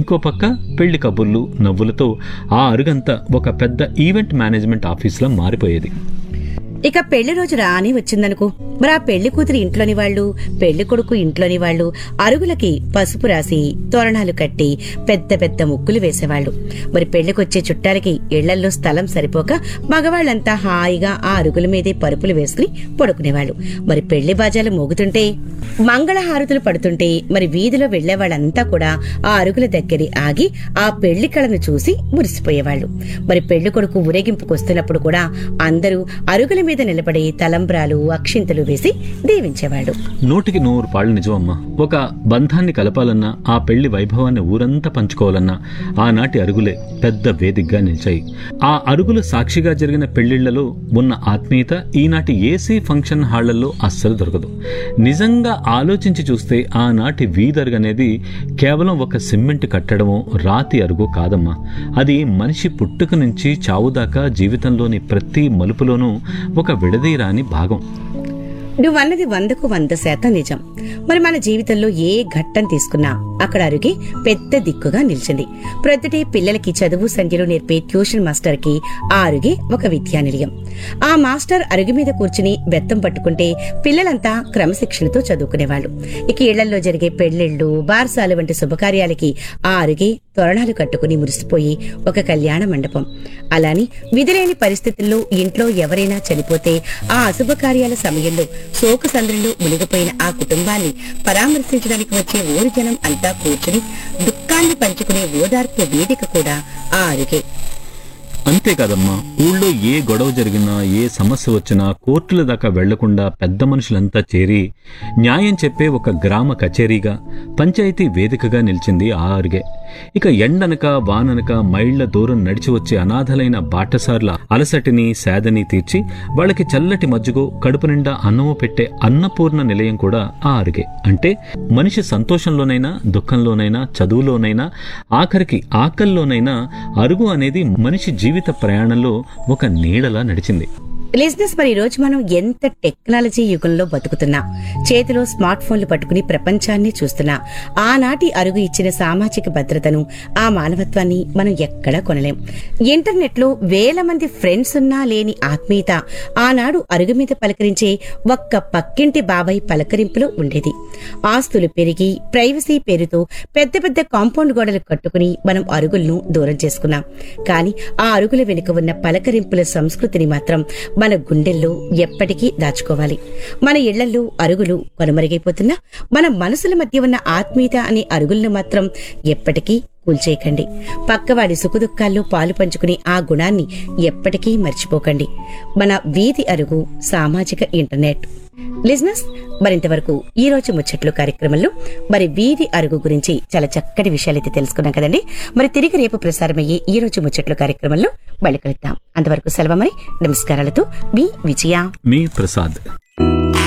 ఇంకో పక్క పెళ్లి కబుర్లు నవ్వులతో ఆ అరుగంతా ఒక పెద్ద ఈవెంట్ మేనేజ్మెంట్ ఆఫీస్లా మారిపోయేది ఇక పెళ్లి రోజు రాని వచ్చిందనుకో మరి ఆ పెళ్లి కూతురి ఇంట్లోని వాళ్ళు పెళ్లి కొడుకు ఇంట్లోని వాళ్ళు అరుగులకి పసుపు రాసి తోరణాలు కట్టి పెద్ద పెద్ద ముగ్గులు వేసేవాళ్లు మరి పెళ్లికొచ్చే చుట్టాలకి ఇళ్లల్లో స్థలం సరిపోక మగవాళ్లంతా హాయిగా ఆ అరుగుల మీదే పరుపులు వేసుకుని పడుకునేవాళ్లు మరి పెళ్లి బాజాలు మోగుతుంటే మంగళహారతులు పడుతుంటే మరి వీధిలో వెళ్లే వాళ్ళంతా కూడా ఆ అరుగుల దగ్గరి ఆగి ఆ పెళ్లి కళను చూసి మురిసిపోయేవాళ్లు మరి పెళ్లి కొడుకు ఊరేగింపుకొస్తున్నప్పుడు కూడా అందరూ అరుగుల మీద నిలబడి తలంబ్రాలు అక్షింతలు వేసి దీవించేవాడు నూటికి నూరు పాళ్ళు నిజమమ్మా ఒక బంధాన్ని కలపాలన్నా ఆ పెళ్లి వైభవాన్ని ఊరంతా పంచుకోవాలన్నా ఆనాటి అరుగులే పెద్ద వేదికగా నిలిచాయి ఆ అరుగులు సాక్షిగా జరిగిన పెళ్లిళ్లలో ఉన్న ఆత్మీయత ఈనాటి ఏసీ ఫంక్షన్ హాళ్లలో అస్సలు దొరకదు నిజంగా ఆలోచించి చూస్తే ఆనాటి వీధరుగు అనేది కేవలం ఒక సిమెంట్ కట్టడమో రాతి అరుగు కాదమ్మా అది మనిషి పుట్టుక నుంచి చావు దాకా జీవితంలోని ప్రతి మలుపులోనూ ఒక విడదీరాని భాగం నువ్వన్నది వందకు వంద శాతం నిజం మరి మన జీవితంలో ఏ ఘట్టం తీసుకున్నా అక్కడ అరుగే పెద్ద దిక్కుగా నిలిచింది ప్రొద్దుటే పిల్లలకి చదువు సంఖ్యలో నేర్పే ట్యూషన్ మాస్టర్ కి ఆ అరుగే ఒక విద్యానిలయం ఆ మాస్టర్ అరుగు మీద కూర్చుని బెత్తం పట్టుకుంటే పిల్లలంతా క్రమశిక్షణతో చదువుకునేవాళ్లు ఇక ఇళ్లలో జరిగే పెళ్లిళ్లు బార్సాలు వంటి శుభకార్యాలకి ఆ అరుగే తోరణాలు కట్టుకుని మురిసిపోయి ఒక కళ్యాణ మండపం అలాని విధిలేని పరిస్థితుల్లో ఇంట్లో ఎవరైనా చనిపోతే ఆ అశుభ కార్యాల సమయంలో శోక సంద్రంలో మునిగిపోయిన ఆ కుటుంబాన్ని పరామర్శించడానికి వచ్చే ఊరి జనం అంతా కూర్చుని దుఃఖాన్ని పంచుకునే ఓదార్పు వేదిక కూడా ఆ అరుగే అంతేకాదమ్మా ఊళ్ళో ఏ గొడవ జరిగినా ఏ సమస్య వచ్చినా కోర్టుల దాకా వెళ్లకుండా పెద్ద మనుషులంతా చేరి న్యాయం చెప్పే ఒక గ్రామ కచేరీగా పంచాయతీ వేదికగా నిలిచింది ఆ అరుగే ఇక ఎండనక వాననక మైళ్ల దూరం నడిచి వచ్చే అనాథలైన బాటసార్ల అలసటిని సేదని తీర్చి వాళ్ళకి చల్లటి మజ్జుగో కడుపు నిండా అన్నము పెట్టే అన్నపూర్ణ నిలయం కూడా ఆ అరుగే అంటే మనిషి సంతోషంలోనైనా దుఃఖంలోనైనా చదువులోనైనా ఆఖరికి ఆకల్లోనైనా అరుగు అనేది మనిషి జీవిత ప్రయాణంలో ఒక నీడలా నడిచింది లిజినెస్ మరి ఈ రోజు మనం ఎంత టెక్నాలజీ యుగంలో బతుకుతున్నా చేతిలో స్మార్ట్ ఫోన్లు పట్టుకుని ప్రపంచాన్ని చూస్తున్నా ఆనాటి అరుగు ఇచ్చిన సామాజిక భద్రతను ఆ మానవత్వాన్ని మనం ఎక్కడా కొనలేం ఇంటర్నెట్ లో వేల మంది ఫ్రెండ్స్ ఉన్నా లేని ఆత్మీయత ఆనాడు అరుగు మీద పలకరించే ఒక్క పక్కింటి బాబాయ్ పలకరింపులో ఉండేది ఆస్తులు పెరిగి ప్రైవసీ పేరుతో పెద్ద పెద్ద కాంపౌండ్ గోడలు కట్టుకుని మనం అరుగులను దూరం చేసుకున్నాం కానీ ఆ అరుగుల వెనుక ఉన్న పలకరింపుల సంస్కృతిని మాత్రం మన గుండెల్లో ఎప్పటికీ దాచుకోవాలి మన ఇళ్లలో అరుగులు కనుమరుగైపోతున్నా మన మనసుల మధ్య ఉన్న ఆత్మీయత అనే అరుగులను మాత్రం ఎప్పటికీ కూల్చేయకండి పక్కవాడి సుఖదుఖాల్లో పాలు పంచుకునే ఆ గుణాన్ని ఎప్పటికీ మర్చిపోకండి మన వీధి అరుగు సామాజిక ఇంటర్నెట్ లిజినెస్ మరింతవరకు ఈ రోజు ముచ్చట్లు కార్యక్రమంలో మరి వీధి అరుగు గురించి చాలా చక్కటి విషయాలైతే తెలుసుకున్నాం కదండి మరి తిరిగి రేపు ప్రసారమయ్యే ఈ రోజు ముచ్చట్లు కార్యక్రమంలో మళ్ళీ కలుద్దాం అంతవరకు సెలవు మరి నమస్కారాలతో మీ విజయ మీ ప్రసాద్